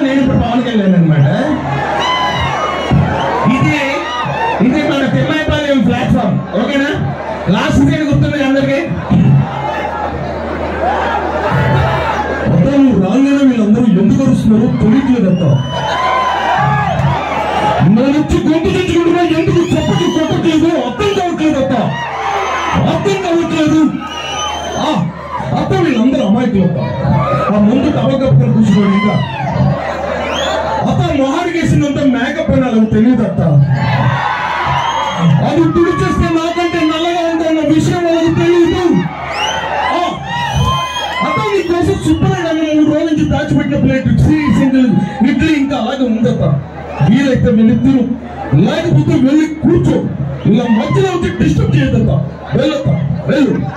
నేను ఇప్పుడు పవన్ కళ్యాణ్ అనమాట ఇది ఇది మన తిమ్మాయిపాలెం ప్లాట్ఫామ్ ఓకేనా లాస్ట్ సీన్ గుర్తుంది అందరికి అతను రాగానే వీళ్ళందరూ ఎందుకు అరుస్తున్నారో తెలియట్లేదంట నన్ను గొంతు తెచ్చుకుంటున్నా ఎందుకు చప్పట్లు కొట్టట్లేదు అర్థం కావట్లేదట అర్థం కావట్లేదు ఆ, అత్త వీళ్ళందరూ అమాయకులట ఆ ముందు టవకప్పుకొని కూర్చోండి ఇంకా అత్త మొహానికి వేసినంత మేకప్ అని అలా తెలియదట అది తుడిచేస్తే నాకంటే నల్లగా ఉందన్న విషయం వాళ్ళకి తెలియదు ఆ, అత్త నీ కోసం శుభ్రంగా మూడు రోజుల నుంచి దాచిపెట్టిన ప్లేట్ సింగిల్ ఇడ్లీ ఇంకా అలాగే ఉందట వీలైతే వీళ్ళిద్దరు లేకపోతే వెళ్ళి కూర్చో ఇలా మధ్యలో వచ్చి డిస్టర్బ్ చేయదత్త వెళ్ళొత్త వెళ్ళు